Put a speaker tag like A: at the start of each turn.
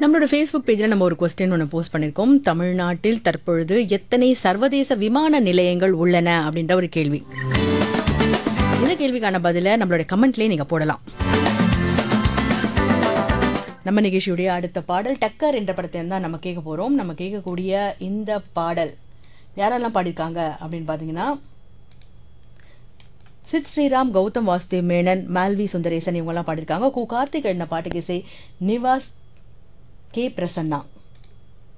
A: நம்மளோட ஃபேஸ்புக் பேஜில் நம்ம ஒரு கொஸ்டின் ஒன்று போஸ்ட் பண்ணியிருக்கோம் தமிழ்நாட்டில் தற்பொழுது எத்தனை சர்வதேச விமான நிலையங்கள் உள்ளன அப்படின்ற ஒரு கேள்வி இந்த கேள்விக்கான பதிலை நம்மளோட கமெண்ட்லேயே நீங்கள் போடலாம் நம்ம நிகழ்ச்சியுடைய அடுத்த பாடல் டக்கர் என்ற படத்தை தான் நம்ம கேட்க போகிறோம் நம்ம கேட்கக்கூடிய இந்த பாடல் யாரெல்லாம் பாடியிருக்காங்க அப்படின்னு பார்த்தீங்கன்னா சித் ஸ்ரீராம் கௌதம் வாசுதேவ் மேனன் மால்வி சுந்தரேசன் இவங்கெல்லாம் பாடியிருக்காங்க கு கார்த்திக் எழுதின பாட்டுக்கு இசை நிவாஸ் கே பிரசன்னா